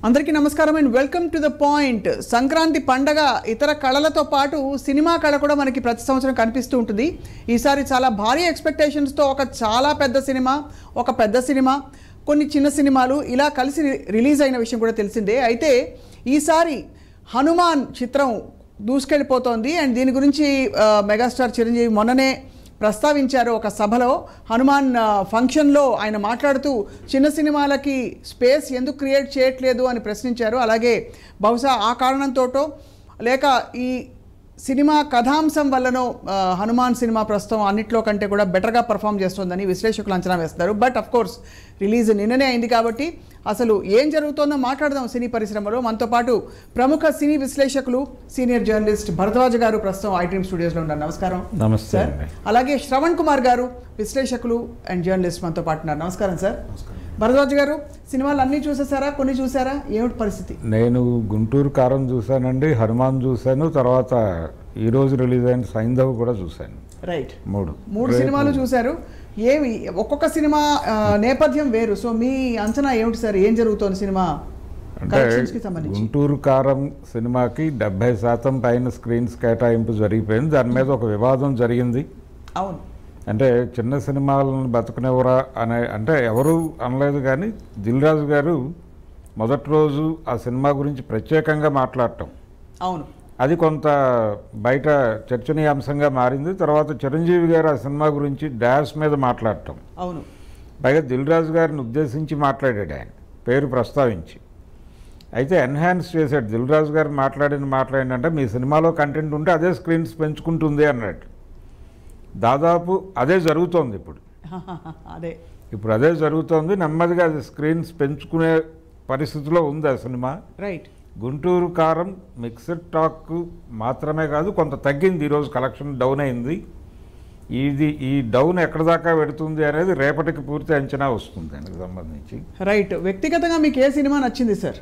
అందరికీ నమస్కారం and welcome to the point Sankranti పండగ ఇతర కళలతో పాటు సినిమా కళ కూడా మనకి ప్రతి సంవత్సరం కనిపిస్తూ ఉంటుంది ఈసారి చాలా భారీ ఎక్స్పెక్టేషన్స్తో ఒక చాలా పెద్ద సినిమా ఒక పెద్ద సినిమా కొన్ని చిన్న సినిమాలు ఇలా కలిసి రిలీజ్ అయిన విషయం కూడా తెలిసిందే అయితే ఈసారి హనుమాన్ చిత్రం దూసుకెళ్ళిపోతోంది అండ్ దీని గురించి ఆ, మెగాస్టార్ చిరంజీవి మొన్ననే ప్రస్తావించారు ఒక సభలో హనుమాన్ ఆ, ఫంక్షన్లో ఆయన మాట్లాడుతూ చిన్న సినిమాలకి స్పేస్ ఎందుకు క్రియేట్ చేయట్లేదు అని ప్రశ్నించారు అలాగే బహుశా ఆ కారణంతోటో లేక ఈ సినిమా కథాంశం వల్లనో ఆ, హనుమాన్ సినిమా ప్రస్తుతం అన్నిట్లో కంటే కూడా బెటర్గా పర్ఫామ్ చేస్తుందని విశ్లేషకులు అంచనా వేస్తారు బట్ అఫ్ కోర్స్ రిలీజ్ నిన్ననే అయింది కాబట్టి అసలు ఏం జరుగుతోందో మాట్లాడదాం సినీ పరిశ్రమలో మనతో పాటు ప్రముఖ సినీ విశ్లేషకులు సీనియర్ జర్నలిస్ట్ భరద్వాజ్ గారు ప్రస్తుతం ఐ డ్రీమ్ స్టూడియోస్లో ఉన్నారు నమస్కారం నమస్తే సార్ అండి. అలాగే శ్రవణ్ కుమార్ గారు విశ్లేషకులు అండ్ జర్నలిస్ట్ మనతో పాటు ఉన్నారు నమస్కారం సార్ భరద్వాజ్ గారు సినిమాలు అన్నీ చూసేసారా కొన్ని చూసారా ఏమిటి పరిస్థితి నేను గుంటూరు కారం చూశానండి హనుమాన్ చూశాను తర్వాత ఈ రోజు రిలీజ్ అయిన సైంధవ్ కూడా చూశాను రైట్ మూడు మూడు రేపు- సినిమాలు చూశారు ఏమి ఒక్కొక్క సినిమా ఆ, నేపథ్యం వేరు సో మీ అంచనా ఏమిటి సార్ ఏం జరుగుతోంది సినిమా అంటే కలెక్షన్స్ కి సంబంధించి గుంటూరు కారం సినిమాకి డెబ్బై శాతం పైన స్క్రీన్స్ కేటాయింపు జరిగిపోయింది దాని మీద ఒక వివాదం జరిగింది అవును అంటే చిన్న సినిమాలను బతుకునేవరా అనే అంటే ఎవరు అనలేదు కానీ దిల్ రాజు గారు మొదటి రోజు ఆ సినిమా గురించి ప్రత్యేకంగా మాట్లాడటం అవును అది కొంత బయట చర్చనీయాంశంగా మారింది తర్వాత చిరంజీవి గారు ఆ సినిమా గురించి డాష్ మీద మాట్లాడటం అవును పైగా దిల్ రాజు గారిని ఉద్దేశించి మాట్లాడాడు ఆయన పేరు ప్రస్తావించి అయితే ఎన్హాన్స్ చేశాడు దిల్ రాజు గారు మాట్లాడిన మాట్లాడిందంటే మీ సినిమాలో కంటెంట్ ఉంటే అదే స్క్రీన్స్ పెంచుకుంటుంది అన్నాడు దాదాపు అదే జరుగుతోంది ఇప్పుడు అదే ఇప్పుడు అదే జరుగుతోంది నెమ్మదిగా అది స్క్రీన్స్ పెంచుకునే పరిస్థితిలో ఉంది ఆ సినిమా రైట్ గుంటూరు కారం మిక్స్డ్ టాక్ మాత్రమే కాదు కొంత తగ్గింది ఈరోజు కలెక్షన్ డౌన్ అయింది ఇది ఈ డౌన్ ఎక్కడ దాకా పెడుతుంది అనేది రేపటికి పూర్తి అంచనా వస్తుంది దానికి సంబంధించి రైట్ వ్యక్తిగతంగా మీకు ఏ సినిమా నచ్చింది సార్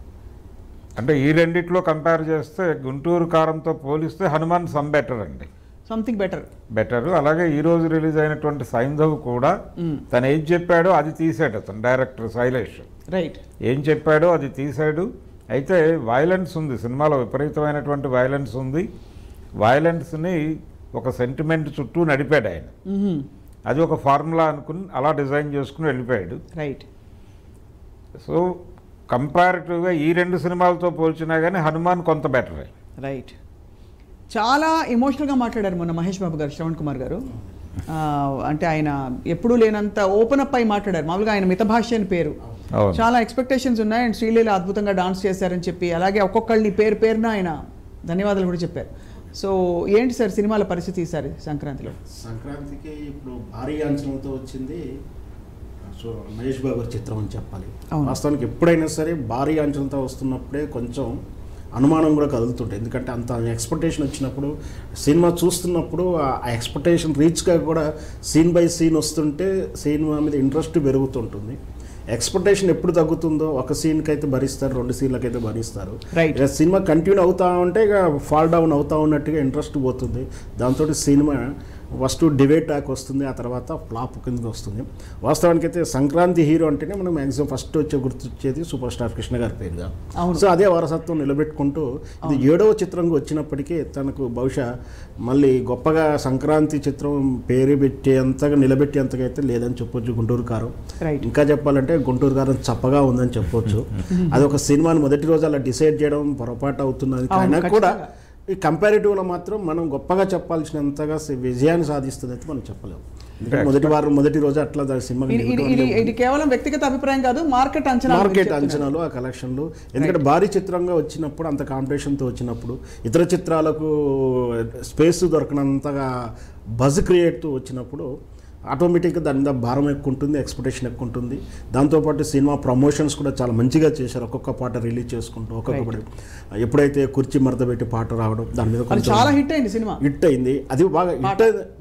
అంటే ఈ రెండిట్లో కంపేర్ చేస్తే గుంటూరు కారంతో పోలిస్తే హనుమాన్ సమ్ బెటర్ అండి సంథింగ్ బెటర్ బెటర్ అలాగే ఈ రోజు రిలీజ్ అయినటువంటి సైంధవ్ కూడా తను ఏం చెప్పాడో అది తీసాడు అతను డైరెక్టర్ శైలేష్ రైట్ ఏం చెప్పాడో అది తీశాడు అయితే వైలెన్స్ ఉంది సినిమాలో విపరీతమైనటువంటి వైలెన్స్ ఉంది వైలెన్స్ని ఒక సెంటిమెంట్ చుట్టూ నడిపాడు ఆయన అది ఒక ఫార్ములా అనుకుని అలా డిజైన్ చేసుకుని వెళ్ళిపోయాడు రైట్ సో కంపారిటివ్గా ఈ రెండు సినిమాలతో పోల్చినా కానీ హనుమాన్ కొంత బెటర్ రైట్ చాలా ఎమోషనల్గా మాట్లాడారు మొన్న మహేష్ బాబు గారు శ్రవణ్ కుమార్ గారు ఆ, అంటే ఆయన ఎప్పుడూ లేనంత ఓపెన్ అప్ అయి మాట్లాడారు మామూలుగా ఆయన మితభాష్య అని పేరు అవును చాలా ఎక్స్పెక్టేషన్స్ ఉన్నాయి అండ్ శ్రీలీల అద్భుతంగా డాన్స్ చేశారని చెప్పి అలాగే ఒక్కొక్కళ్ళని పేరు పేరున ఆయన ధన్యవాదాలు కూడా చెప్పారు సో ఏంటి సార్ సినిమాల పరిస్థితి ఈసారి సంక్రాంతిలో సంక్రాంతికి ఇప్పుడు భారీ అంచనాలతో వచ్చింది సో మహేష్ బాబు గారి చిత్రం అని చెప్పాలి అవును. వాస్తవానికి ఎప్పుడైనా సరే భారీ అంచనాలతో వస్తున్నప్పుడే కొంచెం అనుమానం కూడా కదులుతుంటుంది ఎందుకంటే అంత ఎక్స్పెక్టేషన్ వచ్చినప్పుడు సినిమా చూస్తున్నప్పుడు ఆ ఎక్స్పెక్టేషన్ రీచ్గా కూడా సీన్ బై సీన్ వస్తుంటే సినిమా మీద ఇంట్రెస్ట్ పెరుగుతుంటుంది ఎక్స్పెక్టేషన్ ఎప్పుడు తగ్గుతుందో ఒక సీన్కి అయితే భరిస్తారు రెండు సీన్లకి అయితే భరిస్తారు Right. ఇక సినిమా కంటిన్యూ అవుతా ఉంటే ఇక ఫాల్ డౌన్ అవుతా ఉన్నట్టుగా ఇంట్రెస్ట్ పోతుంది దాంతో సినిమా ఫస్ట్ డిబేట్ టాక్ వస్తుంది ఆ తర్వాత ఫ్లాప్ కిందకి వస్తుంది వాస్తవానికి అయితే సంక్రాంతి హీరో అంటేనే మనం మ్యాక్సిమం ఫస్ట్ వచ్చే గుర్తొచ్చేది సూపర్ స్టార్ కృష్ణ గారి పేరుగా అవును. సో అదే వారసత్వం నిలబెట్టుకుంటూ ఇది ఏడవ చిత్రంగా వచ్చినప్పటికీ తనకు బహుశా మళ్ళీ గొప్పగా సంక్రాంతి చిత్రం పేరు పెట్టేంతగా నిలబెట్టేంతగా అయితే లేదని చెప్పొచ్చు గుంటూరు కారం రైట్ ఇంకా చెప్పాలంటే గుంటూరు గారం చప్పగా ఉందని చెప్పొచ్చు అది ఒక సినిమాని మొదటి రోజు అలా డిసైడ్ చేయడం పొరపాటు అవుతున్నది అవును, కానీ కూడా ఖచ్చితంగా. ఈ కంపారిటివ్లో మాత్రం మనం గొప్పగా చెప్పాల్సినంతగా సి- విజయాన్ని సాధిస్తుంది అయితే మనం చెప్పలేము ఎందుకంటే మొదటి వారం మొదటి రోజు అట్లా దాని సినిమా ఇది ఇది ఇది ఇది కేవలం వ్యక్తిగత అభిప్రాయం కాదు మార్కెట్ అంచనా మార్కెట్ అంచనాలు ఆ కలెక్షన్లు ఎందుకంటే భారీ చిత్రంగా వచ్చినప్పుడు అంత కాంపిటీషన్తో వచ్చినప్పుడు ఇతర చిత్రాలకు స్పేస్ దొరకనంతగా బజ్ క్రియేట్తో వచ్చినప్పుడు ఆటోమేటిక్గా దాని మీద భారం ఎక్కువ ఉంటుంది ఎక్స్పెక్టేషన్ ఎక్కువ ఉంటుంది దాంతోపాటు సినిమా ప్రమోషన్స్ కూడా చాలా మంచిగా చేశారు ఒక్కొక్క పాట రిలీజ్ చేసుకుంటూ ఒక్కొక్క పాట ఎప్పుడైతే కుర్చీ మడత పెట్టి పాట రావడం దాని మీద అది కొంచెం చాలా హిట్ అయింది సినిమా హిట్ అయింది అది బాగా హిట్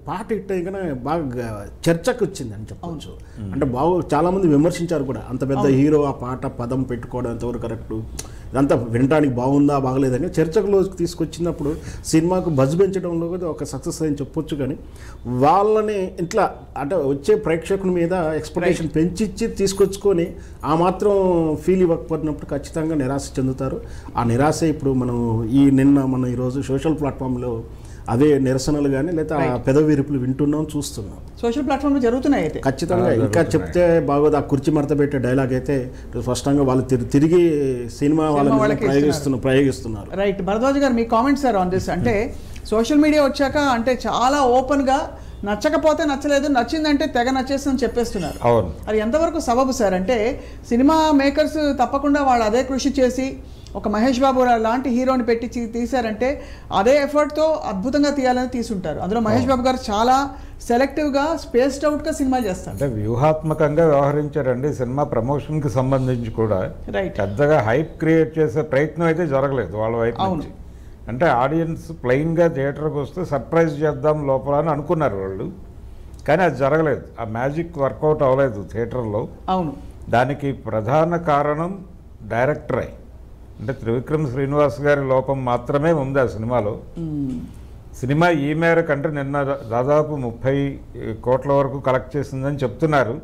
పాట హిట్ అయ్యగానే బాగా చర్చకు వచ్చింది అని చెప్పవచ్చు అంటే బాగా చాలా మంది విమర్శించారు కూడా అంత పెద్ద హీరో ఆ పాట పదం పెట్టుకోవడం ఎంతవరకు కరెక్ట్ ఇదంతా వినడానికి బాగుందా బాగలేదని చర్చకులోకి తీసుకొచ్చినప్పుడు సినిమాకు బజ్ పెంచడంలో కూడా ఒక సక్సెస్ అని చెప్పొచ్చు కానీ వాళ్ళని ఇట్లా అంటే వచ్చే ప్రేక్షకుని మీద ఎక్స్పెక్టేషన్ పెంచిచ్చి తీసుకొచ్చుకొని ఆ మాత్రం ఫీల్ ఇవ్వకపోయినప్పుడు ఖచ్చితంగా నిరాశ చెందుతారు ఆ నిరాశ ఇప్పుడు మనం ఈ నిన్న మనం ఈరోజు సోషల్ ప్లాట్ఫామ్లో అదే నిరసనలు కానీ లేదా ఆ పెదవిరుపులు వింటున్నాం చూస్తున్నాం సోషల్ ప్లాట్ఫామ్లో జరుగుతున్నాయి అయితే ఖచ్చితంగా ఇంకా చెప్తే బాగోదు ఆ కుర్చీ మడత పెట్టే డైలాగ్ అయితే స్పష్టంగా వాళ్ళు తిరి- తిరిగి సినిమా వాళ్ళ మీద వాళ్ళకి ప్రయోగిస్తున్నారు ప్రయోగిస్తున్నారు రైట్ భరద్వాజ్ గారు మీ కామెంట్స్ సార్ ఆన్ దిస్ అంటే సోషల్ మీడియా వచ్చాక అంటే చాలా ఓపెన్గా నచ్చకపోతే నచ్చలేదు నచ్చిందంటే తెగ నచ్చేస్తుందని చెప్పేస్తున్నారు అవును అది ఎంతవరకు సబబు సార్ అంటే సినిమా మేకర్స్ తప్పకుండా వాళ్ళు అదే కృషి చేసి ఒక మహేష్ బాబు లాంటి హీరోని పెట్టి చీ- తీశారంటే అదే ఎఫర్ట్తో అద్భుతంగా తీయాలని తీసుంటారు అందులో మహేష్ బాబు గారు చాలా సెలెక్టివ్గా స్పేస్డ్ అవుట్గా సినిమా చేస్తారు అంటే వ్యూహాత్మకంగా వ్యవహరించారండి సినిమా ప్రమోషన్కి సంబంధించి కూడా రైట్ పెద్దగా హైప్ క్రియేట్ చేసే ప్రయత్నం అయితే జరగలేదు వాళ్ళ వైపు అవును. నుంచి అంటే ఆడియన్స్ ప్లెయిన్గా థియేటర్కి వస్తే సర్ప్రైజ్ చేద్దాం లోపల అని అనుకున్నారు వాళ్ళు కానీ అది జరగలేదు ఆ మ్యాజిక్ వర్కౌట్ అవ్వలేదు థియేటర్లో అవును దానికి ప్రధాన కారణం డైరెక్టరే అంటే త్రివిక్రమ్ శ్రీనివాస్ గారి లోపం మాత్రమే ఉంది ఆ సినిమాలో మ్మ్. సినిమా ఈ మేరకు అంటే నిన్న దా- దాదాపు ముప్పై కోట్ల వరకు కలెక్ట్ చేసిందని చెప్తున్నారు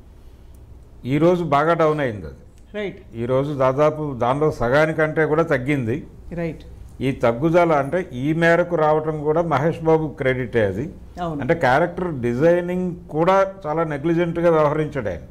ఈరోజు బాగా డౌన్ అయింది అది రైట్ ఈరోజు దాదాపు దానిలో సగానికంటే కూడా తగ్గింది రైట్ ఈ తగ్గుదల అంటే ఈ మేరకు రావటం కూడా మహేష్ బాబు క్రెడిటే అది అవును అంటే క్యారెక్టర్ డిజైనింగ్ కూడా చాలా నెగ్లిజెంట్గా వ్యవహరించాడు ఆయన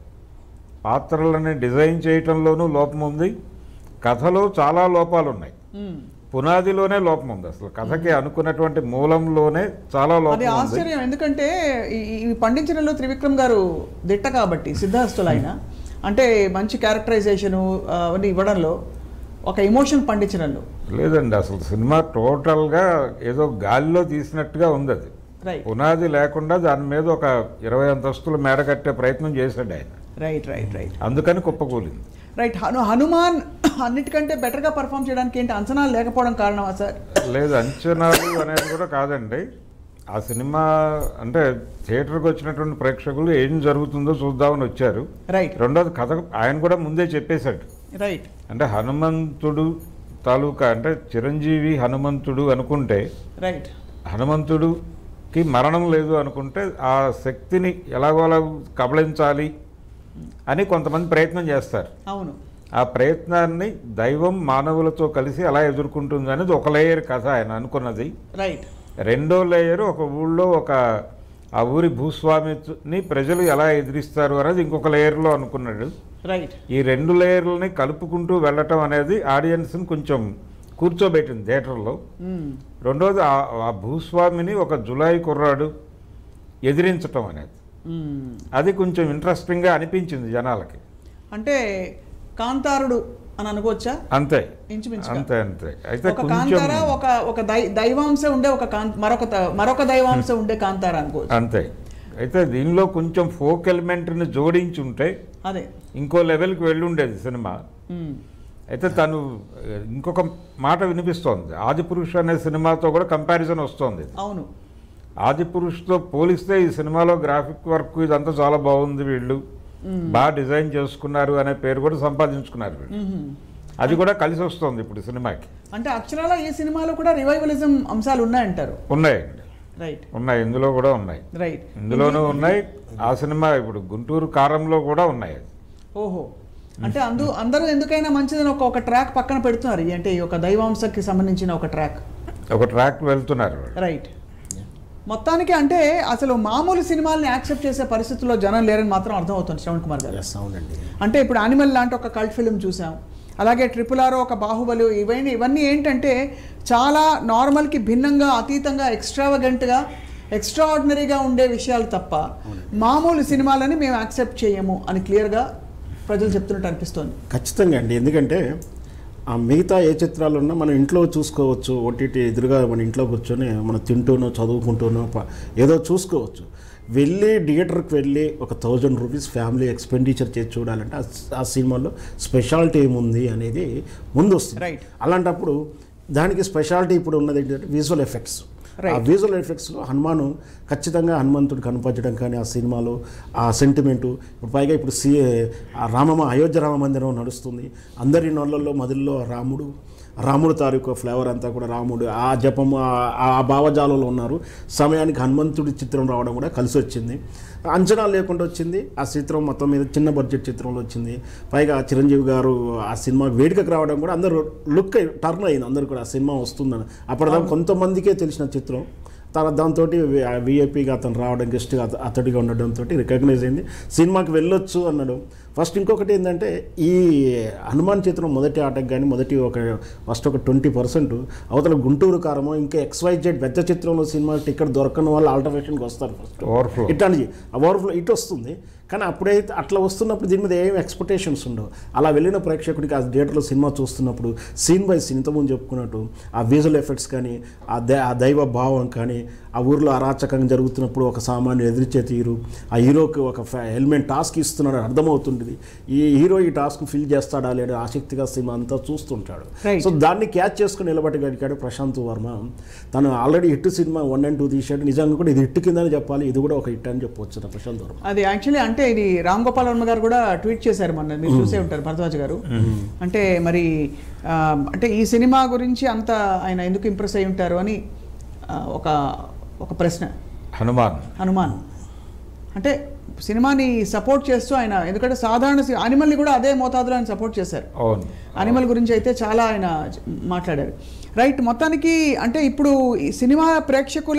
పాత్రలని డిజైన్ చేయటంలోనూ లోపం ఉంది కథలో చాలా లోపాలు ఉన్నాయి మ్మ్. పునాదిలోనే లోపం ఉంది అసలు కథకి అనుకున్నటువంటి మూలంలోనే చాలా అది లోపం ఉంది ఆశ్చర్యం ఎందుకంటే ఈ- ఈ పండించడంలో త్రివిక్రమ్ గారు దిట్ట కాబట్టి సిద్ధాస్తులు ఆయన అంటే మంచి క్యారెక్టరైజేషను అవన్నీ ఇవ్వడంలో ఒక ఎమోషన్ పండించడంలో లేదండి అసలు సినిమా టోటల్గా ఏదో గాలిలో తీసినట్టుగా ఉంది అది రైట్ పునాది లేకుండా దాని మీద ఒక ఇరవై అంతస్తుల మేడ కట్టే ప్రయత్నం చేశాడు ఆయన రైట్ రైట్ రైట్ అందుకని కుప్పకూలింది రైట్ హను హనుమాన్ అన్నిటికంటే బెటర్గా పర్ఫామ్ చేయడానికి ఏంటి అంచనాలు లేకపోవడం కారణమా సార్ లేదు అంచనాలు అనేది కూడా కాదండి ఆ సినిమా అంటే థియేటర్కి వచ్చినటువంటి ప్రేక్షకులు ఏం జరుగుతుందో చూద్దామని వచ్చారు రైట్ రెండోది కథ ఆయన కూడా ముందే చెప్పేశాడు రైట్ అంటే హనుమంతుడు తాలూకా అంటే చిరంజీవి హనుమంతుడు అనుకుంటే రైట్ హనుమంతుడుకి మరణం లేదు అనుకుంటే ఆ శక్తిని ఎలాగోలా కబళించాలి అని కొంతమంది ప్రయత్నం చేస్తారు అవును ఆ ప్రయత్నాన్ని దైవం మానవులతో కలిసి ఎలా ఎదుర్కొంటుంది అనేది ఒక లేయర్ కథ ఆయన అనుకున్నది రైట్ రెండో లేయర్ ఒక ఊళ్ళో ఒక ఆ ఊరి భూస్వామిని ప్రజలు ఎలా ఎదిరిస్తారు అనేది ఇంకొక లేయర్లో అనుకున్నాడు రైట్ ఈ రెండు లేయర్లని కలుపుకుంటూ వెళ్ళటం అనేది ఆడియన్స్ని కొంచెం కూర్చోబెట్టింది థియేటర్లో రెండోది ఆ- ఆ భూస్వామిని ఒక జులాయి కుర్రాడు ఎదిరించటం అనేది అది కొంచెం ఇంట్రెస్టింగ్గా అనిపించింది జనాలకి అంటే కాంతారుడు అని అనుకోవచ్చా అంతే ఇంచుమించుగా అంతే అంతే అయితే ఒక కొంచెం కాంతార ఒక ఒక దై దైవాంశ ఉండే ఒక కాంత మరొక త- మరొక దైవాంశ ఉండే కాంతార అనుకోవచ్చు అంతే అయితే దీనిలో కొంచెం ఫోక్ ఎలిమెంట్ని జోడించి ఉంటే అదే ఇంకో లెవెల్కి వెళ్ళి ఉండేది సినిమా మ్మ్. అయితే తను ఆ, ఇంకొక మాట వినిపిస్తోంది ఆదిపురుష్ అనే సినిమాతో కూడా కంపారిజన్ వస్తోంది అవును ఆదిపురుష్తో పోలిస్తే ఈ సినిమాలో గ్రాఫిక్ వర్క్ ఇదంతా చాలా బాగుంది వీళ్ళు బాగా డిజైన్ చేసుకున్నారు అనే పేరు కూడా సంపాదించుకున్నారు వీళ్ళు మ్మ్. అది కూడా కలిసి వస్తుంది ఇప్పుడు సినిమాకి అంటే అక్షరాల ఈ సినిమాలో కూడా రివైవలిజం అంశాలు ఉన్నాయంటారు ఉన్నాయండి రైట్ ఉన్నాయి ఇందులో కూడా ఉన్నాయి రైట్ ఇందులోనూ ఉన్నాయి ఆ సినిమా ఇప్పుడు గుంటూరు కారంలో కూడా ఉన్నాయి ఓహో అంటే అందు అందరూ ఎందుకైనా మంచిదని ఒక ఒక ట్రాక్ పక్కన పెడుతున్నారు ఈ అంటే ఈ ఒక దైవాంశకి సంబంధించిన ఒక ట్రాక్ ఒక ట్రాక్ వెళ్తున్నారు వాళ్ళు. రైట్ మొత్తానికి అంటే అసలు మామూలు సినిమాల్ని యాక్సెప్ట్ చేసే పరిస్థితుల్లో జనం లేరని మాత్రం అర్థమవుతుంది శ్రవణ్ కుమార్ గారు ఎస్ అవునండి అంటే ఇప్పుడు యానిమల్ లాంటి ఒక కల్ట్ ఫిల్మ్ చూసాం అలాగే ట్రిపుల్ ఆర్ ఒక బాహుబలి ఇవన్నీ ఇవన్నీ ఏంటంటే చాలా నార్మల్కి భిన్నంగా అతీతంగా ఎక్స్ట్రావగెంట్గా ఎక్స్ట్రాఆర్డినరీగా ఉండే విషయాలు తప్ప మామూలు సినిమాలని మేము యాక్సెప్ట్ చేయము అని క్లియర్గా ప్రజలు చెప్తున్నట్టు అనిపిస్తోంది ఖచ్చితంగా అండి ఎందుకంటే ఆ మిగతా ఏ చిత్రాలు ఉన్నా మనం ఇంట్లో చూసుకోవచ్చు ఓటీటీ ఎదురుగా మన ఇంట్లో కూర్చొని మనం తింటూనో చదువుకుంటూనో ప- ఏదో చూసుకోవచ్చు వెళ్ళి థియేటర్కి వెళ్ళి ఒక థౌజండ్ రూపీస్ ఫ్యామిలీ ఎక్స్పెండిచర్ చేసి చూడాలంటే ఆ- ఆ సినిమాలో స్పెషాలిటీ ఏముంది అనేది ముందు వస్తుంది Right. అలాంటప్పుడు దానికి స్పెషాలిటీ ఇప్పుడు ఉన్నది ఏంటంటే విజువల్ ఎఫెక్ట్స్ ఆ విజువల్ ఎఫెక్ట్స్లో హనుమాను ఖచ్చితంగా హనుమంతుడు కనపరచడం కానీ ఆ సినిమాలో ఆ సెంటిమెంటు ఇప్పుడు పైగా ఇప్పుడు సి ఆ రామమ అయోధ్య రామ మందిరం నడుస్తుంది అందరి నోళ్ళల్లో మదిల్లో రాముడు రాముడు తాలూకు ఫ్లేవర్ అంతా కూడా రాముడు ఆ జపము ఆ- ఆ భావజాలంలో ఉన్నారు సమయానికి హనుమంతుడి చిత్రం రావడం కూడా కలిసి వచ్చింది అంచనా లేకుండా వచ్చింది ఆ చిత్రం మొత్తం మీద చిన్న బడ్జెట్ చిత్రంలో వచ్చింది పైగా చిరంజీవి గారు ఆ సినిమా వేడుకకు రావడం కూడా అందరూ లుక్ టర్న్ అయింది అందరూ కూడా ఆ సినిమా వస్తుందని అప్పటిదాకా కొంతమందికే తెలిసిన చిత్రం తన దాంతో విఐపిగా అతను రావడం గెస్ట్గా అత- అతడిగా ఉండడంతో రికగ్నైజ్ అయింది సినిమాకి వెళ్ళొచ్చు అన్నాడు ఫస్ట్ ఇంకొకటి ఏంటంటే ఈ హనుమాన్ చిత్రం మొదటి ఆటకు కానీ మొదటి ఒక ఫస్ట్ ఒక ట్వంటీ పర్సెంట్ అవతల గుంటూరు కారమో ఇంకా ఎక్స్వైజెడ్ పెద్ద చిత్రంలో సినిమా టికెట్ దొరకని వాళ్ళు ఆల్టర్నేషన్కి వస్తారు ఫస్ట్ ఓవర్ఫ్లో ఇట్లాంటి ఓవర్ఫ్లో ఇటు వస్తుంది కానీ అప్పుడైతే అట్లా వస్తున్నప్పుడు దీని మీద ఏం ఎక్స్పెక్టేషన్స్ ఉండవు అలా వెళ్ళిన ప్రేక్షకుడికి ఆ థియేటర్లో సినిమా చూస్తున్నప్పుడు సీన్ బై సీన్ ఇంతకుముందు చెప్పుకున్నట్టు ఆ విజువల్ ఎఫెక్ట్స్ కానీ ఆ ద ఆ దైవ భావం కానీ ఆ ఊర్లో అరాచకంగా జరుగుతున్నప్పుడు ఒక సామాన్యుడు ఎదిరిచే తీరు ఆ హీరోకి ఒక హెల్మెట్ టాస్క్ ఇస్తున్నాడు అర్థమవుతుంటుంది ఈ హీరో ఈ టాస్క్ ఫిల్ చేస్తాడా లేదా ఆసక్తిగా సినిమా అంతా చూస్తుంటాడు Right. సో దాన్ని క్యాచ్ చేసుకుని నిలబెట్టగలిగాడు ప్రశాంత్ వర్మ తను already hit cinema one and two తీసాడు నిజంగా కూడా ఇది హిట్ కిందని చెప్పాలి ఇది కూడా ఒక హిట్ అని చెప్పొచ్చు నా ప్రశాంత్ వర్మ అది యాక్చువల్లీ అంటే ఇది రామ్ గోపాల్ వర్మ గారు కూడా ట్వీట్ చేశారు మొన్న మీరు చూసే ఉంటారు భరద్వాజ్ గారు అంటే మరి ఆ, అంటే ఈ సినిమా గురించి అంత ఆయన ఎందుకు ఇంప్రెస్ అయి ఉంటారు అని ఆ, ఒక ఒక ప్రశ్న హనుమాన్ హనుమాన్ అంటే సినిమాని సపోర్ట్ చేస్తూ ఆయన ఎందుకంటే సాధారణ సి- అనిమల్ని కూడా అదే మోతాదులో ఆయన సపోర్ట్ చేశారు అవును అనిమల్ గురించి అయితే చాలా ఆయన మాట్లాడారు రైట్ మొత్తానికి అంటే ఇప్పుడు ఈ సినిమా ప్రేక్షకుల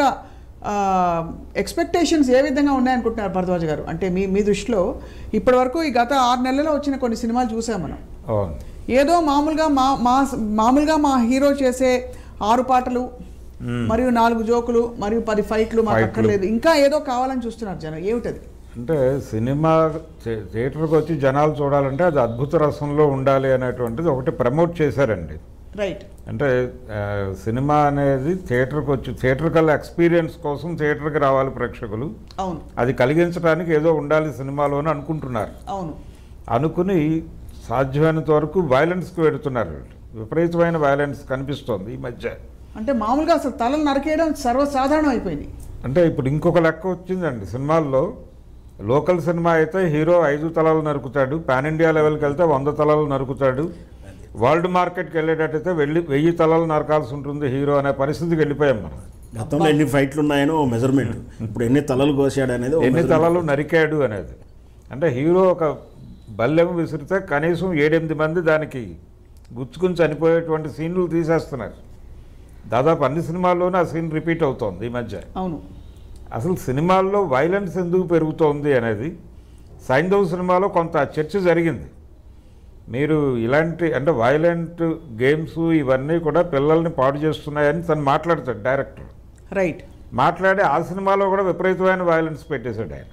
ఎక్స్పెక్టేషన్స్ ఏ విధంగా ఉన్నాయనుకుంటున్నారు భరద్వాజ్ గారు అంటే మీ మీ దృష్టిలో ఇప్పటి వరకు ఈ గత ఆరు నెలల్లో వచ్చిన కొన్ని సినిమాలు చూసాం మనం అవును ఏదో మామూలుగా మా మా మామూలుగా మా హీరో చేసే ఆరు పాటలు మరియు నాలుగు జోకులు మరియు పది ఫైట్లు మాకు ఫైట్లు. అక్కర్లేదు ఇంకా ఏదో కావాలని చూస్తున్నారు జనం ఏమిటది అంటే సినిమా థే- థియేటర్కి వచ్చి జనాలు చూడాలంటే అది అద్భుత రసంలో ఉండాలి అనేటువంటిది ఒకటి ప్రమోట్ చేశారండి రైట్ అంటే ఆ, సినిమా అనేది థియేటర్కి వచ్చి థియేటర్ కల్లా ఎక్స్పీరియన్స్ కోసం థియేటర్కి రావాలి ప్రేక్షకులు అవును అది కలిగించడానికి ఏదో ఉండాలి సినిమాలో అని అనుకుంటున్నారు అవును అనుకుని సాధ్యమైనంత వరకు వైలెన్స్కి వెడుతున్నారు వీళ్ళు. విపరీతమైన వైలెన్స్ కనిపిస్తోంది ఈ మధ్య అంటే మామూలుగా అసలు తలలు నరికేయడం సర్వసాధారణం అయిపోయింది అంటే ఇప్పుడు ఇంకొక లెక్క వచ్చిందండి సినిమాల్లో లోకల్ సినిమా అయితే హీరో ఐదు తలాలు నరుకుతాడు పాన్ ఇండియా లెవెల్కి వెళ్తే వంద తలాలు నరుకుతాడు వరల్డ్ మార్కెట్కి వెళ్ళేటట్టయితే వెళ్ళి వెయ్యి తలాలు నరకాల్సి ఉంటుంది హీరో అనే పరిస్థితికి వెళ్ళిపోయాం మనం గతంలో ఎన్ని ఫైట్లు ఉన్నాయనో మెజర్మెంట్ ఇప్పుడు ఎన్ని తలలు కోసాడు అనేది ఓ ఎన్ని measurement. తలలు నరికాడు అనేది అంటే హీరో ఒక బల్లెం విసిరితే కనీసం ఏడెనిమిది మంది దానికి గుచ్చుకుని చనిపోయేటువంటి సీన్లు తీసేస్తున్నారు దాదాపు అన్ని సినిమాల్లోనూ ఆ సీన్ రిపీట్ అవుతోంది ఈ మధ్య అవును అసలు సినిమాల్లో వైలెన్స్ ఎందుకు పెరుగుతోంది అనేది సైంధవ్ సినిమాలో కొంత చర్చ జరిగింది మీరు ఇలాంటి అంటే వైలెంట్ గేమ్స్ ఇవన్నీ కూడా పిల్లల్ని పాడు చేస్తున్నాయని తను మాట్లాడతాడు డైరెక్టర్ రైట్ మాట్లాడి ఆ సినిమాలో కూడా విపరీతమైన వైలెన్స్ పెట్టేశాడు ఆయన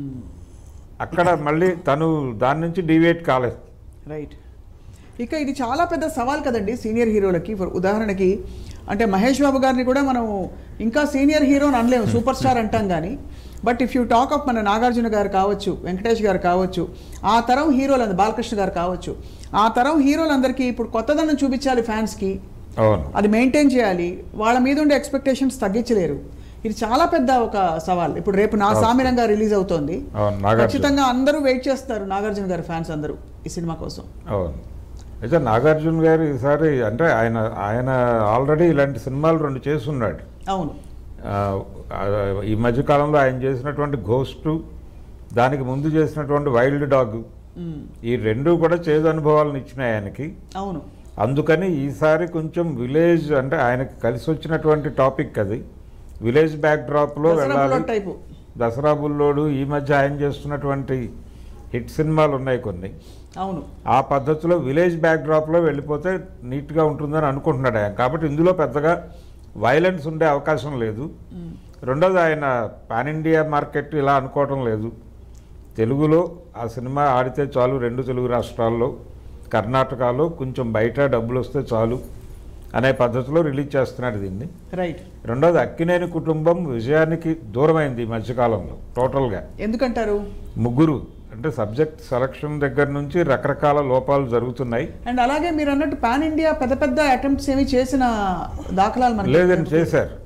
అక్కడ మళ్ళీ తను దాని నుంచి డివియేట్ కాలేదు రైట్ ఇక ఇది చాలా పెద్ద సవాల్ కదండి సీనియర్ హీరోలకి ఫర్ ఉదాహరణకి అంటే మహేష్ బాబు గారిని కూడా మనం ఇంకా సీనియర్ హీరో అని అనలేము సూపర్ స్టార్ అంటాం కానీ but if you talk of మన నాగార్జున గారు కావచ్చు వెంకటేష్ గారు కావచ్చు ఆ తరం హీరోలు బాలకృష్ణ గారు కావచ్చు ఆ తరం హీరోలందరికీ ఇప్పుడు కొత్తదనం చూపించాలి ఫ్యాన్స్కి అవును అది మెయింటైన్ చేయాలి వాళ్ళ మీద ఉండే ఎక్స్పెక్టేషన్స్ తగ్గించలేరు ఇది చాలా పెద్ద ఒక సవాల్ ఇప్పుడు రేపు నా సామిరంగా రిలీజ్ అవుతోంది అవును నాగార్జున ఖచ్చితంగా అందరూ వెయిట్ చేస్తారు నాగార్జున గారి ఫ్యాన్స్ అందరూ ఈ సినిమా కోసం అవును అయితే నాగార్జున గారు ఈసారి అంటే ఆయన ఆయన ఆల్రెడీ ఇలాంటి సినిమాలు రెండు చేస్తున్నాడు అవును ఆ, ఆ, ఈ మధ్యకాలంలో ఆయన చేసినటువంటి ఘోస్టు దానికి ముందు చేసినటువంటి వైల్డ్ డాగ్ మ్మ్. ఈ రెండు కూడా చేదు అనుభవాలను ఇచ్చినాయి ఆయనకి అవును అందుకని ఈసారి కొంచెం విలేజ్ అంటే ఆయనకి కలిసి వచ్చినటువంటి టాపిక్ అది విలేజ్ బ్యాక్ డ్రాప్లో దసరా వెళ్ళాలి బుల్లెట్ టైపు దసరా బుల్లోడు ఈ మధ్య ఆయన చేస్తున్నటువంటి హిట్ సినిమాలు ఉన్నాయి కొన్ని అవును ఆ పద్ధతిలో విలేజ్ బ్యాక్ డ్రాప్లో వెళ్ళిపోతే నీట్గా ఉంటుందని అనుకుంటున్నాడు ఆయన కాబట్టి ఇందులో పెద్దగా వైలెన్స్ ఉండే అవకాశం లేదు రెండోది ఆయన పాన్ ఇండియా మార్కెట్ ఇలా అనుకోవటం లేదు తెలుగులో ఆ సినిమా ఆడితే చాలు రెండు తెలుగు రాష్ట్రాల్లో కర్ణాటకలో కొంచెం బయట డబ్బులు వస్తే చాలు అనే పద్ధతిలో రిలీజ్ చేస్తున్నాడు దీన్ని రైట్ రెండోది అక్కినేని కుటుంబం విజయానికి దూరమైంది ఈ మధ్యకాలంలో టోటల్గా ఎందుకంటారు ముగ్గురు అంటే సబ్జెక్ట్ సెలక్షన్ దగ్గర నుంచి రకరకాల లోపాలు జరుగుతున్నాయి అండ్ అలాగే మీరు అన్నట్టు పాన్ ఇండియా పెద్ద పెద్ద అటెంప్ట్స్ ఏమి చేసిన దాఖలాలు మనకి లేదని చేశారు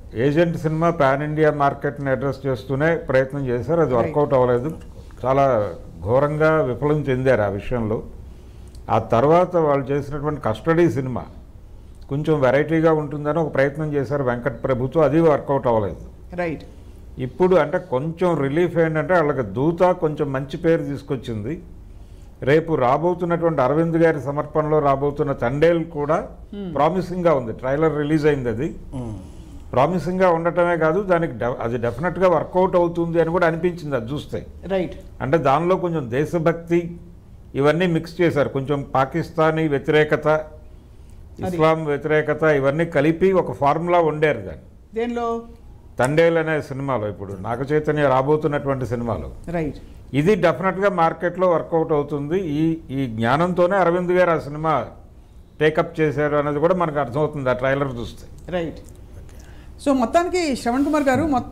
ఏజెంట్ సినిమా పాన్ ఇండియా మార్కెట్ని అడ్రస్ చేస్తూనే ప్రయత్నం చేశారు అది వర్కౌట్ అవ్వలేదు చాలా ఘోరంగా విఫలం చెందారు ఆ విషయంలో ఆ తర్వాత వాళ్ళు చేసినటువంటి కస్టడీ సినిమా కొంచెం వెరైటీగా ఉంటుందని ఒక ప్రయత్నం చేశారు వెంకట్ ప్రభుత్వం అది వర్కౌట్ అవ్వలేదు రైట్ ఇప్పుడు అంటే కొంచెం రిలీఫ్ ఏంటంటే వాళ్ళకి దూత కొంచెం మంచి పేరు తీసుకొచ్చింది రేపు రాబోతున్నటువంటి అరవింద్ గారి సమర్పణలో రాబోతున్న తండేల్ కూడా ప్రామిసింగ్గా ఉంది ట్రైలర్ రిలీజ్ అయింది అది ప్రామిసింగ్గా ఉండటమే కాదు దానికి డె- అది డెఫినెట్గా వర్కౌట్ అవుతుంది అని కూడా అనిపించింది అది చూస్తే రైట్ అంటే దానిలో కొంచెం దేశభక్తి ఇవన్నీ మిక్స్ చేశారు కొంచెం పాకిస్తానీ వ్యతిరేకత ఇస్లాం వ్యతిరేకత ఇవన్నీ కలిపి ఒక ఫార్ములా వండారు దాన్ని దేనిలో తండేల్ అనే సినిమాలో ఇప్పుడు నాగ చైతన్య రాబోతున్నటువంటి సినిమాలో రైట్ ఇది డెఫినెట్గా మార్కెట్లో వర్కౌట్ అవుతుంది ఈ ఈ జ్ఞానంతోనే అరవింద్ గారు ఆ సినిమా టేకప్ చేశారు అనేది కూడా మనకు అర్థమవుతుంది ఆ ట్రైలర్ చూస్తే రైట్ సో మొత్తానికి శ్రవణ్ కుమార్ గారు మొత్త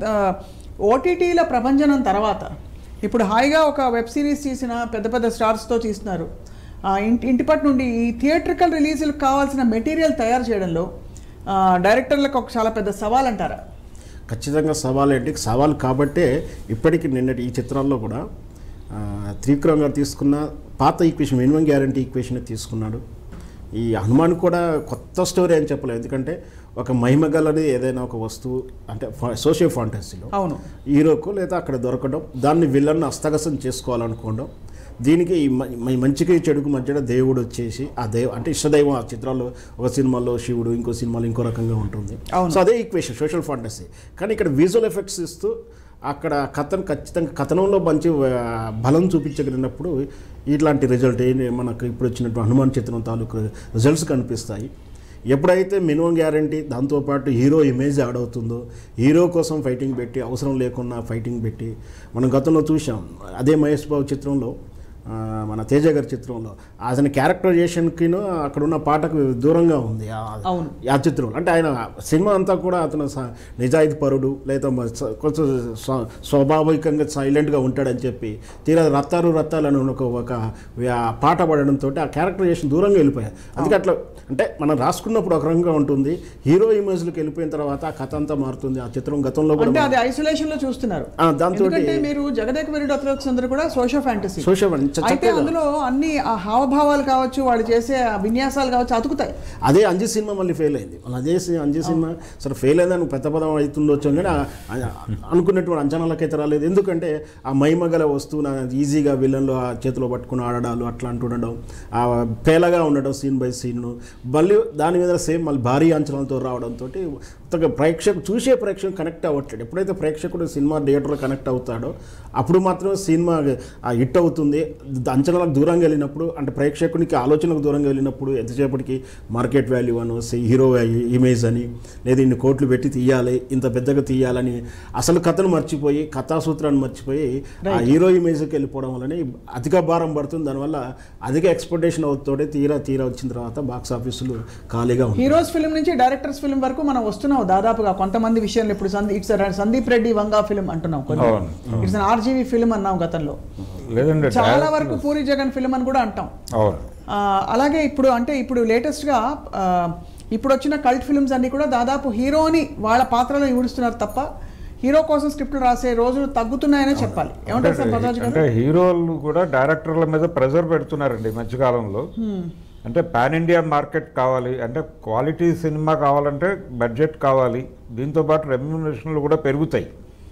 ఓటీటీల ప్రభంజనం తర్వాత ఇప్పుడు హాయిగా ఒక వెబ్ సిరీస్ తీసిన పెద్ద పెద్ద స్టార్స్తో తీస్తున్నారు ఆ, ఇంటి ఇంటిపటి నుండి ఈ థియేట్రికల్ రిలీజులకు కావాల్సిన మెటీరియల్ తయారు చేయడంలో ఆ, డైరెక్టర్లకు ఒక చాలా పెద్ద సవాల్ అంటారా ఖచ్చితంగా సవాల్ ఏంటి సవాల్ కాబట్టే ఇప్పటికి నిన్నటి ఈ చిత్రాల్లో కూడా ఆ, త్రివిక్రమ్ గారు తీసుకున్న పాత ఈక్వేషన్ మినిమం గ్యారంటీ ఈక్వేషన్ తీసుకున్నాడు ఈ హనుమాన్ కూడా కొత్త స్టోరీ అని చెప్పలేదు ఎందుకంటే ఒక మహిమ గలది ఏదైనా ఒక వస్తువు అంటే సోషియల్ ఫాంటసీలో అవును హీరోకు లేదా అక్కడ దొరకడం దాన్ని విలన్ హస్తగసం చేసుకోవాలనుకోవడం దీనికి ఈ మ- మ- మంచికి చెడుకు మధ్యన దేవుడు వచ్చేసి ఆ దేవ అంటే ఇష్టదైవం ఆ చిత్రాల్లో ఒక సినిమాలో శివుడు ఇంకో సినిమాలో ఇంకో రకంగా ఉంటుంది అవును. సో అదే ఈక్వేషన్ సోషల్ ఫాంటసీ కానీ ఇక్కడ విజువల్ ఎఫెక్ట్స్ ఇస్తూ అక్కడ కథను ఖచ్చితంగా కథనంలో మంచి ఆ, బలం చూపించగలిగినప్పుడు ఇట్లాంటి రిజల్ట్ మనకు ఇప్పుడు వచ్చినట్టు హనుమాన్ చిత్రం తాలూకు రిజల్ట్స్ కనిపిస్తాయి ఎప్పుడైతే మినిమం గ్యారంటీ దాంతోపాటు హీరో ఇమేజ్ యాడ్ అవుతుందో హీరో కోసం ఫైటింగ్ పెట్టి అవసరం లేకుండా ఫైటింగ్ పెట్టి మనం గతంలో చూసాం అదే మహేష్ బాబు చిత్రంలో ఆ, మన తేజ గారి చిత్రంలో అతని క్యారెక్టరైజేషన్కిను అక్కడ ఉన్న పాటకు దూరంగా ఉంది ఆ- అవును. ఆ చిత్రంలో అంటే ఆయన సినిమా అంతా కూడా అతను స- నిజాయితీ పరుడు లేదా మ- స- కొంచెం స్వ- స్వాభావికంగా సైలెంట్గా ఉంటాడని చెప్పి తీరా రత్తారు రత్తాలు అని ఒక ఒక ఆ పాట పడడంతో ఆ క్యారెక్టరైజేషన్ దూరంగా వెళ్ళిపోయారు అందుకే అట్లా అంటే మనం రాసుకున్నప్పుడు ఒక రకంగా ఉంటుంది హీరో ఇమేజ్లోకి వెళ్ళిపోయిన తర్వాత ఆ కథ అంతా మారుతుంది ఆ చిత్రం గతంలో కూడా అంటే అది ఐసోలేషన్ లో చూస్తున్నారు ఆ, దాంతోటి- ఎందుకంటే మీరు జగదేక వీరుడు అతలోక్స్ అందరూ కూడా సోషల్ ఫ్యాంటసీ సోషల్ చ- అయితే చక్కగా అందులో అన్ని ఆ హావభావాలు కావచ్చు వాళ్ళు చేసే ఆ విన్యాసాలు కావచ్చు అతుకుతాయి అదే అంజీ సినిమా మళ్ళీ ఫెయిల్ అయింది మళ్ళీ అదే సి- అంజీ సినిమా సరే ఫెయిల్ అయిందని పెద్ద పదం అవుతుండొచ్చు కానీ ఆ- ఆ- అనుకున్నటువంటి అంచనాలకైతే రాలేదు ఎందుకంటే ఆ మహిమ గల వస్తువున ఈజీగా విలన్లో ఆ చేతిలో పట్టుకుని ఆడడాలు అట్లా అంటుండడం ఆ పేలగా ఉండడం సీన్ బై సీన్ మళ్ళీ దాని మీద సేమ్ మళ్ళీ భారీ అంచనాలతో రావడంతో ప్రేక్షకు చూసే ప్రేక్షకుడు కనెక్ట్ అవ్వట్లేదు ఎప్పుడైతే ప్రేక్షకుడు సినిమా థియేటర్లో కనెక్ట్ అవుతాడో అప్పుడు మాత్రమే సినిమా ఆ హిట్ అవుతుంది అంచనాలకు దూరంగా వెళ్ళినప్పుడు అంటే ప్రేక్షకునికి ఆలోచనకు దూరంగా వెళ్ళినప్పుడు ఎంతసేపటికి మార్కెట్ వాల్యూ అను హీరో ఇమేజ్ అని లేదా ఇన్ని కోట్లు పెట్టి తీయాలి ఇంత పెద్దగా తీయాలని అసలు కథను మర్చిపోయి కథాసూత్రాన్ని మర్చిపోయి ఆ హీరో ఇమేజ్కి వెళ్ళిపోవడం వల్లనే అధిక భారం పడుతుంది దానివల్ల అధిక ఎక్స్పెక్టేషన్ అవుతుంటే తీరా తీరా వచ్చిన తర్వాత బాక్స్ ఆఫీసులు ఖాళీగా ఉంటాయి హీరోస్ ఫిల్మ్ నుంచి డైరెక్టర్స్ ఫిల్మ్ వరకు మనం వస్తున్నాం దాదాపుగా కొంతమంది విషయంలో ఇప్పుడు సందీ ఇట్స్ సందీప్ రెడ్డి వంగా ఫిల్మ్ అంటున్నాం కొన్ని అవును. ఇట్స్ ఆర్జీవి ఫిల్మ్ అన్నాం గతంలో లేదండి చాలా డైరెక్ట్- వరకు పూరి జగన్ ఫిల్మ్ అని కూడా అంటాం అవును ఆ, అలాగే ఇప్పుడు అంటే ఇప్పుడు లేటెస్ట్గా ఇప్పుడు వచ్చిన కల్ట్ ఫిల్మ్స్ అన్ని కూడా దాదాపు హీరోని వాళ్ళ పాత్రలో ఇవిడుస్తున్నారు తప్ప హీరో కోసం స్క్రిప్ట్లు రాసే రోజులు తగ్గుతున్నాయనే చెప్పాలి ఏమంటారు సార్ భద్రాజు అంటే గారు హీరోలు కూడా డైరెక్టర్ల మీద ప్రెజర్ పెడుతున్నారండి ఈ మధ్యకాలంలో అంటే పాన్ ఇండియా మార్కెట్ కావాలి అంటే క్వాలిటీ సినిమా కావాలంటే బడ్జెట్ కావాలి దీంతోపాటు రెమ్యునరేషన్లు కూడా పెరుగుతాయి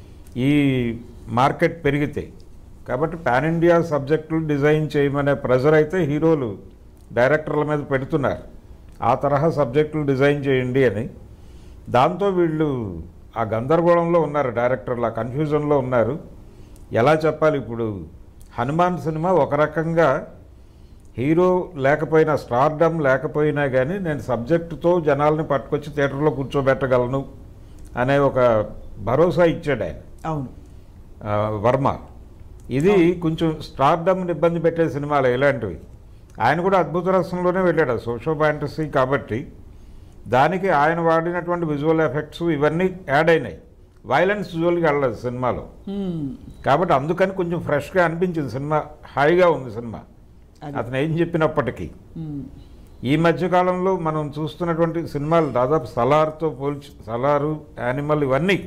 ఈ మార్కెట్ పెరిగితే కాబట్టి పాన్ ఇండియా సబ్జెక్టులు డిజైన్ చేయమనే ప్రెజర్ అయితే హీరోలు డైరెక్టర్ల మీద పెడుతున్నారు ఆ తరహా సబ్జెక్టులు డిజైన్ చేయండి అని దాంతో వీళ్ళు ఆ గందరగోళంలో ఉన్నారు డైరెక్టర్లు ఆ కన్ఫ్యూజన్లో ఉన్నారు ఎలా చెప్పాలి ఇప్పుడు హనుమాన్ సినిమా ఒక రకంగా హీరో లేకపోయినా స్టార్డమ్ లేకపోయినా కానీ నేను సబ్జెక్టుతో జనాల్ని పట్టుకొచ్చి థియేటర్లో కూర్చోబెట్టగలను అనే ఒక భరోసా ఇచ్చాడు ఆయన అవును ఆ, వర్మ ఇది కొంచెం స్టార్డమ్ని ఇబ్బంది పెట్టే సినిమాలు ఇలాంటివి ఆయన కూడా అద్భుత రసంలోనే వెళ్ళాడు సోషో ఫ్యాంటసీ కాబట్టి దానికి ఆయన వాడినటువంటి విజువల్ ఎఫెక్ట్స్ ఇవన్నీ యాడ్ అయినాయి వైలెన్స్ విజువల్గా వెళ్ళలేదు సినిమాలో Hmm. కాబట్టి అందుకని కొంచెం ఫ్రెష్గా అనిపించింది సినిమా హాయిగా ఉంది సినిమా అది. అతను ఏం చెప్పినప్పటికీ Hmm. ఈ మధ్యకాలంలో మనం చూస్తున్నటువంటి సినిమాలు దాదాపు సలార్తో పోల్చి సలారు యానిమల్ ఇవన్నీ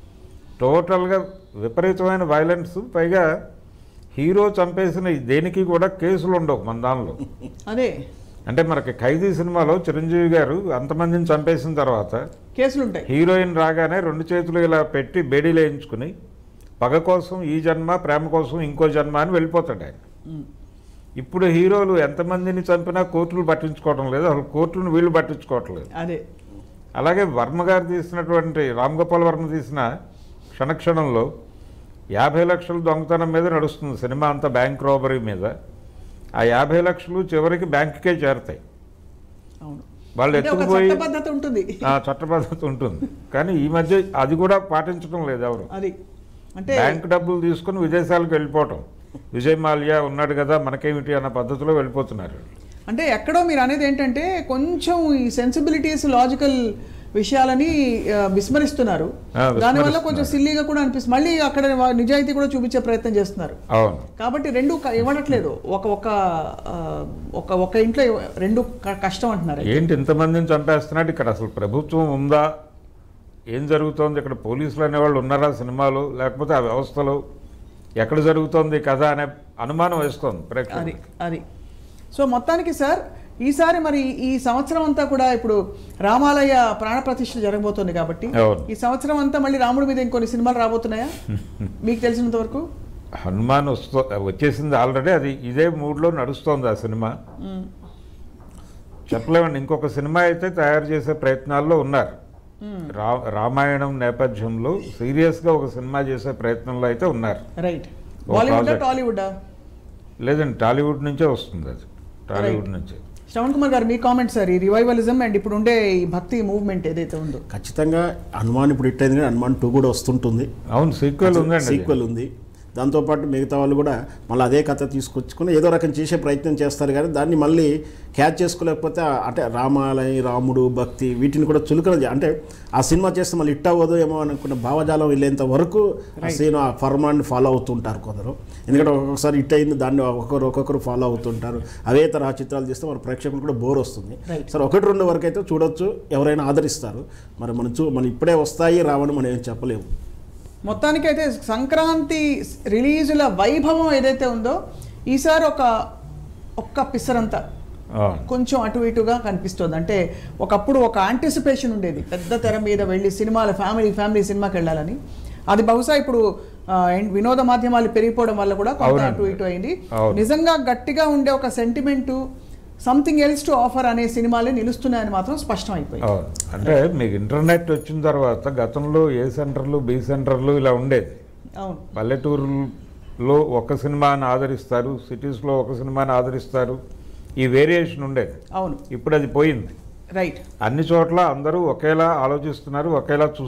టోటల్గా విపరీతమైన వైలెన్స్ పైగా హీరో చంపేసిన ఈ దేనికి కూడా కేసులు ఉండవు మన దానిలో అదే అంటే మనకి ఖైదీ సినిమాలో చిరంజీవి గారు అంతమందిని చంపేసిన తర్వాత కేసులు ఉంటాయి హీరోయిన్ రాగానే రెండు చేతులు ఇలా పెట్టి బేడీలు వేయించుకుని పగ కోసం ఈ జన్మ ప్రేమ కోసం ఇంకో జన్మ అని వెళ్ళిపోతాడు ఆయన ఉమ్. ఇప్పుడు హీరోలు ఎంతమందిని చంపినా కోర్టులు పట్టించుకోవడం లేదు అసలు కోర్టులను వీళ్ళు పట్టించుకోవటం లేదు అదే అలాగే వర్మ గారు తీసినటువంటి రామ్ గోపాల్ వర్మ తీసిన క్షణక్షణంలో యాభై లక్షలు దొంగతనం మీద నడుస్తుంది సినిమా అంతా బ్యాంక్ రాబరీ మీద ఆ యాభై లక్షలు చివరికి బ్యాంకుకే చేరతాయి అవును వాళ్ళు అంటే ఒక ఎత్తుకుపోయి చట్టబద్ధత ఉంటుంది ఆ చట్టబద్ధత ఉంటుంది కానీ ఈ మధ్య అది కూడా పాటించడం లేదు ఎవరు అది అంటే బ్యాంక్ డబ్బులు తీసుకుని విదేశాలకు వెళ్ళిపోవటం విజయ్ మాల్యా ఉన్నాడు కదా మనకేమిటి అన్న పద్ధతిలో వెళ్ళిపోతున్నారు అంటే ఎక్కడో మీరు అనేది ఏంటంటే కొంచెం ఈ సెన్సిబిలిటీస్ లాజికల్ విషయాలని ఆ, విస్మరిస్తున్నారు ఆ, దానివల్ల విస్మరిస్తున్నారు. కొంచెం సిల్లీగా కూడా అనిపిస్తుంది మళ్ళీ అక్కడ వా- నిజాయితీ కూడా చూపించే ప్రయత్నం చేస్తున్నారు అవును కాబట్టి రెండు క- ఇవ్వట్లేదు ఒక ఒక ఆ, ఒక ఒక ఇంట్లో ఇవ్వ- రెండు క- కష్టం అంటున్నారు ఏంటి ఇంతమందిని చంపేస్తున్నాడు ఇక్కడ అసలు ప్రభుత్వం ఉందా ఏం జరుగుతోంది ఇక్కడ పోలీసులు అనేవాళ్ళు ఉన్నారా సినిమాలో లేకపోతే ఆ వ్యవస్థలో ఎక్కడ జరుగుతోంది ఈ కథ అనే అనుమానం వేస్తోంది అది ప్రేక్షకులకి అది సో మొత్తానికి సార్ ఈసారి మరి ఈ సంవత్సరం అంతా కూడా ఇప్పుడు రామాలయ ప్రాణప్రతిష్ఠ జరగబోతోంది కాబట్టి అవును. ఈ సంవత్సరం అంతా మళ్ళీ రాముడి మీద ఇంకొన్ని సినిమాలు రాబోతున్నాయా మీకు తెలిసినంత వరకు హనుమాన్ వస్తో వచ్చేసింది ఆల్రెడీ అది ఇదే మూడ్లో నడుస్తోంది ఆ సినిమా మ్మ్. చెప్పలేమండి ఇంకొక సినిమా అయితే తయారు చేసే ప్రయత్నాల్లో ఉన్నారు రా రామాయణం నేపథ్యంలో సీరియస్గా ఒక సినిమా చేసే ప్రయత్నంలో అయితే ఉన్నారు right oh Bollywood project. Tollywood లేదండి టాలీవుడ్ నుంచే వస్తుంది అది టాలీవుడ్ నుంచే శ్రవణ్ కుమార్ గారు మీ కామెంట్ సార్ ఈ రివైవలిజం అండ్ ఇప్పుడు ఉండే ఈ భక్తి మూవ్మెంట్ ఏదైతే ఉందో ఖచ్చితంగా హనుమాన్ ఇప్పుడు హిట్ అయింది కానీ హనుమాన్ టూ కూడా వస్తుంటుంది అవును సీక్వెల్ ఉందండి అది. సీక్వెల్ ఉంది దాంతోపాటు మిగతా వాళ్ళు కూడా మళ్ళీ అదే కథ తీసుకొచ్చుకొని ఏదో రకం చేసే ప్రయత్నం చేస్తారు కానీ దాన్ని మళ్ళీ క్యాచ్ చేసుకోలేకపోతే ఆ- అంటే రామాలయం రాముడు భక్తి వీటిని కూడా చులకన చే- అంటే ఆ సినిమా చేస్తే మళ్ళీ హిట్ అవ్వదు ఏమో అనుకున్న భావజాలం వెళ్ళేంత వరకు ఆ సీన్ ఆ ఫర్మాన్ని ఫాలో అవుతుంటారు కొందరు ఎందుకంటే ఒక్కొక్కసారి హిట్ అయింది దాన్ని ఒక్కొక్కరు ఒక్కొక్కరు ఫాలో అవుతుంటారు అవే తరహా చిత్రాలు చేస్తే మన ప్రేక్షకులు కూడా బోర్ వస్తుంది Right. సరే ఒకటి రెండు వరకు అయితే చూడొచ్చు ఎవరైనా ఆదరిస్తారు మరి మనం చూ మనం ఇప్పుడే వస్తాయి రావని మనం ఏం చెప్పలేము మొత్తానికైతే సంక్రాంతి రిలీజుల వైభవం ఏదైతే ఉందో ఈసారి ఒక ఒక్క పిసరంతా అవును. కొంచెం అటు ఇటుగా కనిపిస్తుంది అంటే ఒకప్పుడు ఒక యాంటిసిపేషన్ ఉండేది పెద్ద తెర మీద వెళ్ళి సినిమాల ఫ్యామిలీ ఫ్యామిలీ సినిమాకి వెళ్ళాలని అది బహుశా ఇప్పుడు ఆ, ఏంటి, వినోద మాధ్యమాలు పెరిగిపోవడం వల్ల కూడా కొంత అవునండి. అటు ఇటు అయింది అవును. నిజంగా గట్టిగా ఉండే ఒక sentiment something else to offer అనే సినిమాలే నిలుస్తున్నాయని మాత్రం స్పష్టం అయిపోయింది అవును అంటే మీకు ఇంటర్నెట్ వచ్చిన తర్వాత గతంలో ఏ సెంటర్లు బి సెంటర్లు ఇలా ఉండేది అవును పల్లెటూరులో ఒక సినిమాని ఆదరిస్తారు సిటీస్లో ఒక సినిమాని ఆదరిస్తారు ఈ వేరియేషన్ ఉండేది అవును ఇప్పుడు అది పోయింది రైట్ అన్ని చోట్ల అందరూ ఒకేలా ఆలోచిస్తున్నారు ఒకేలా చూ